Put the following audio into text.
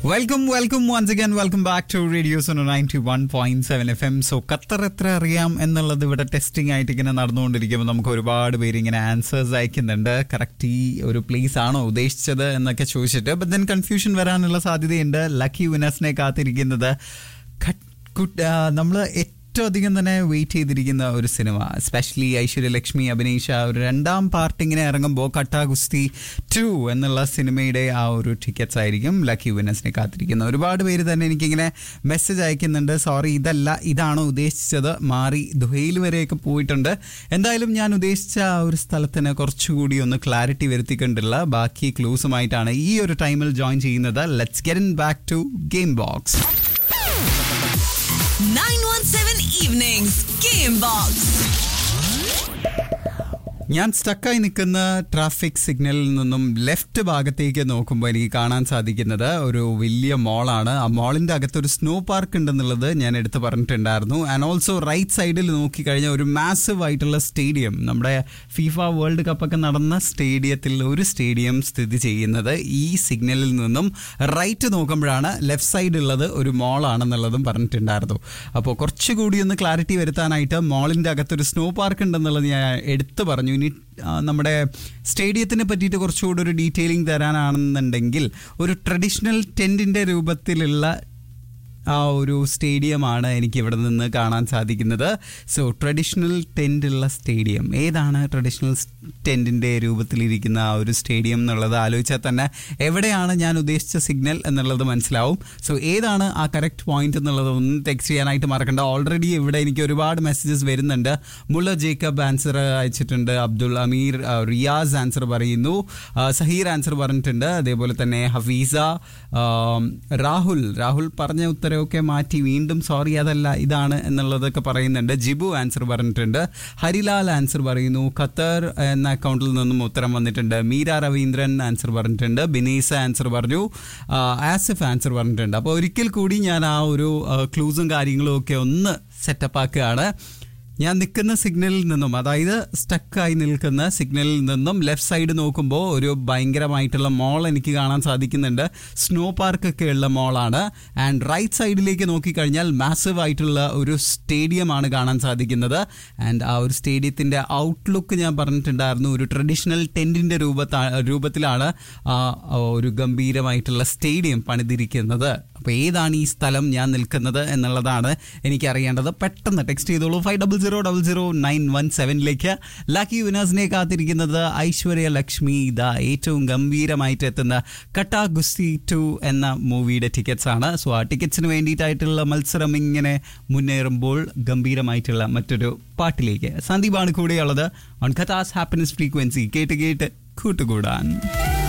Welcome welcome once again welcome back to radio Suno ninety one point seven F M so Qatar എത്ര അറിയാം എന്നുള്ളത് ഇവിടെ testing ആയിട്ട് ഇങ്ങനെ നടന്നുകൊണ്ടിരിക്കുമ്പോൾ നമുക്ക് ഒരുപാട് പേര് ഇങ്ങനെ ആൻസേഴ്സ് അയക്കുന്നുണ്ട് കറക്റ്റ് ഈ ഒരു പ്ലേസ് ആണോ ഉദ്ദേശിച്ചത് എന്നൊക്കെ ചോദിച്ചിട്ട് ബട്ട് ദെൻ കൺഫ്യൂഷൻ വരാനുള്ള സാധ്യതയുണ്ട് ലക്കി വിനേഴ്സിനെ കാത്തിരിക്കുന്നത് നമ്മൾ ഏറ്റവും അധികം തന്നെ വെയിറ്റ് ചെയ്തിരിക്കുന്ന ഒരു സിനിമ എസ്പെഷ്യലി ഐശ്വര്യലക്ഷ്മി അഭിനയിച്ച ഒരു രണ്ടാം പാർട്ട് ഇങ്ങനെ ഇറങ്ങുമ്പോൾ കട്ടാ ഗുസ്തി ടു എന്നുള്ള സിനിമയുടെ ആ ഒരു ടിക്കറ്റ്സ് ആയിരിക്കും ലക്കി വിനേഴ്സിനെ കാത്തിരിക്കുന്നത് ഒരുപാട് പേര് തന്നെ എനിക്കിങ്ങനെ മെസ്സേജ് അയക്കുന്നുണ്ട് സോറി ഇതല്ല ഇതാണോ ഉദ്ദേശിച്ചത് മാറി ദുഹയിൽ വരെയൊക്കെ പോയിട്ടുണ്ട് എന്തായാലും ഞാൻ ഉദ്ദേശിച്ച ആ ഒരു സ്ഥലത്തിന് കുറച്ചുകൂടി ഒന്ന് ക്ലാരിറ്റി വരുത്തിക്കൊണ്ടുള്ള ബാക്കി ക്ലൂസുമായിട്ടാണ് ഈ ഒരു ടൈമിൽ ജോയിൻ ചെയ്യുന്നത് let's get in back to game box 917 Evenings Game Box. ഞാൻ സ്റ്റക്കായി നിൽക്കുന്ന ട്രാഫിക് സിഗ്നലിൽ നിന്നും ലെഫ്റ്റ് ഭാഗത്തേക്ക് നോക്കുമ്പോൾ എനിക്ക് കാണാൻ സാധിക്കുന്നത് ഒരു വലിയ മോളാണ് ആ മോളിന്റെ അകത്ത് ഒരു സ്നോ പാർക്ക് ഉണ്ടെന്നുള്ളത് ഞാൻ എടുത്ത് പറഞ്ഞിട്ടുണ്ടായിരുന്നു ആൻഡ് ഓൾസോ റൈറ്റ് സൈഡിൽ നോക്കിക്കഴിഞ്ഞാൽ ഒരു മാസീവ് ആയിട്ടുള്ള സ്റ്റേഡിയം നമ്മുടെ ഫിഫ വേൾഡ് കപ്പ് ഒക്കെ നടന്ന സ്റ്റേഡിയത്തിൽ ഒരു സ്റ്റേഡിയം സ്ഥിതി ചെയ്യുന്നത് ഈ സിഗ്നലിൽ നിന്നും റൈറ്റ് നോക്കുമ്പോഴാണ് ലെഫ്റ്റ് സൈഡ് ഉള്ളത് ഒരു മോളാണെന്നുള്ളതും പറഞ്ഞിട്ടുണ്ടായിരുന്നു അപ്പോൾ കുറച്ചുകൂടി ഒന്ന് ക്ലാരിറ്റി വരുത്താനായിട്ട് മോളിന്റെ അകത്തൊരു സ്നോ പാർക്ക് ഉണ്ടെന്നുള്ളത് ഞാൻ എടുത്തു പറഞ്ഞു ഇനി ആ, നമ്മുടെ സ്റ്റേഡിയത്തിനെ പറ്റിയിട്ട് കുറച്ചുകൂടി ഒരു ഡീറ്റെയിലിംഗ് തരാനാണെന്നുണ്ടെങ്കിൽ ഒരു ട്രഡീഷണൽ ടെൻറ്റിൻ്റെ രൂപത്തിലുള്ള ആ ഒരു സ്റ്റേഡിയമാണ് എനിക്ക് ഇവിടെ നിന്ന് കാണാൻ സാധിക്കുന്നത് സോ ട്രഡീഷണൽ ടെൻ്റ് ഉള്ള സ്റ്റേഡിയം ഏതാണ് ട്രഡീഷണൽ ടെൻറ്റിൻ്റെ രൂപത്തിലിരിക്കുന്ന ആ ഒരു സ്റ്റേഡിയം എന്നുള്ളത് ആലോചിച്ചാൽ തന്നെ എവിടെയാണ് ഞാൻ ഉദ്ദേശിച്ച സിഗ്നൽ എന്നുള്ളത് മനസ്സിലാവും സോ ഏതാണ് ആ കറക്റ്റ് പോയിന്റ് എന്നുള്ളത് ഒന്ന് ടെക്സ്റ്റ് ചെയ്യാനായിട്ട് മറക്കണ്ട ഓൾറെഡി ഇവിടെ എനിക്ക് ഒരുപാട് മെസ്സേജസ് വരുന്നുണ്ട് മുള്ള ജേക്കബ് ആൻസർ അയച്ചിട്ടുണ്ട് അബ്ദുൾ അമീർ ആ, റിയാസ് ആൻസർ പറയുന്നു ആ, സഹീർ ആൻസർ പറഞ്ഞിട്ടുണ്ട് അതേപോലെ തന്നെ ഹഫീസ ആ, രാഹുൽ രാഹുൽ പറഞ്ഞ ഉത്തരവൊക്കെ മാറ്റി വീണ്ടും സോറി അതല്ല ഇതാണ് എന്നുള്ളതൊക്കെ പറയുന്നുണ്ട് ജിബു ആൻസർ പറഞ്ഞിട്ടുണ്ട് ഹരിലാൽ ആൻസർ പറയുന്നു ഖത്തർ എന്ന അക്കൗണ്ടിൽ നിന്നും ഉത്തരം വന്നിട്ടുണ്ട് മീര രവീന്ദ്രൻ ആൻസർ പറഞ്ഞിട്ടുണ്ട് ബിനീസ ആൻസർ പറഞ്ഞു ആ, ആസിഫ് ആൻസർ പറഞ്ഞിട്ടുണ്ട് അപ്പോൾ ഒരിക്കൽ കൂടി ഞാൻ ആ ഒരു ക്ലൂസും കാര്യങ്ങളും ഒക്കെ ഒന്ന് സെറ്റപ്പ് ആക്കുകയാണ് ഞാൻ നിൽക്കുന്ന സിഗ്നലിൽ നിന്നും അതായത് സ്റ്റക്കായി നിൽക്കുന്ന സിഗ്നലിൽ നിന്നും ലെഫ്റ്റ് സൈഡ് നോക്കുമ്പോൾ ഒരു ഭയങ്കരമായിട്ടുള്ള മോൾ എനിക്ക് കാണാൻ സാധിക്കുന്നുണ്ട് സ്നോ പാർക്ക് ഒക്കെ ഉള്ള മോളാണ് ആൻഡ് റൈറ്റ് സൈഡിലേക്ക് നോക്കിക്കഴിഞ്ഞാൽ മാസീവ് ആയിട്ടുള്ള ഒരു സ്റ്റേഡിയമാണ് കാണാൻ സാധിക്കുന്നത് ആൻഡ് ആ ഒരു സ്റ്റേഡിയത്തിൻ്റെ ഔട്ട്ലുക്ക് ഞാൻ പറഞ്ഞിട്ടുണ്ടായിരുന്നു ഒരു ട്രഡീഷണൽ ടെൻറ്റിൻ്റെ രൂപത്താ രൂപത്തിലാണ് ആ ആ ഒരു ഗംഭീരമായിട്ടുള്ള സ്റ്റേഡിയം പണിതിരിക്കുന്നത് അപ്പോൾ ഏതാണ് ഈ സ്ഥലം ഞാൻ നിൽക്കുന്നത് എന്നുള്ളതാണ് എനിക്ക് അറിയേണ്ടത് പെട്ടെന്ന് ടെക്സ്റ്റ് ചെയ്തോളൂ five double zero double zero nine one സെവനിലേക്ക് ലക്കി വിനേഴ്സിനെ കാത്തിരിക്കുന്നത് ഐശ്വര്യ ലക്ഷ്മി ഇതാ ഏറ്റവും ഗംഭീരമായിട്ട് എത്തുന്ന കട്ടാ ഗുസ്തി ടു എന്ന മൂവിയുടെ ടിക്കറ്റ്സ് ആണ് സോ ആ ടിക്കറ്റ്സിന് വേണ്ടിയിട്ടായിട്ടുള്ള മത്സരം ഇങ്ങനെ മുന്നേറുമ്പോൾ ഗംഭീരമായിട്ടുള്ള മറ്റൊരു പാട്ടിലേക്ക് സന്ദീപാണ് കൂടെയുള്ളത് ഓൺ കഥാസ് ഹാപ്പിനെസ് ഫ്രീക്വൻസി കേട്ട് കേട്ട് കൂട്ടുകൂടാൻ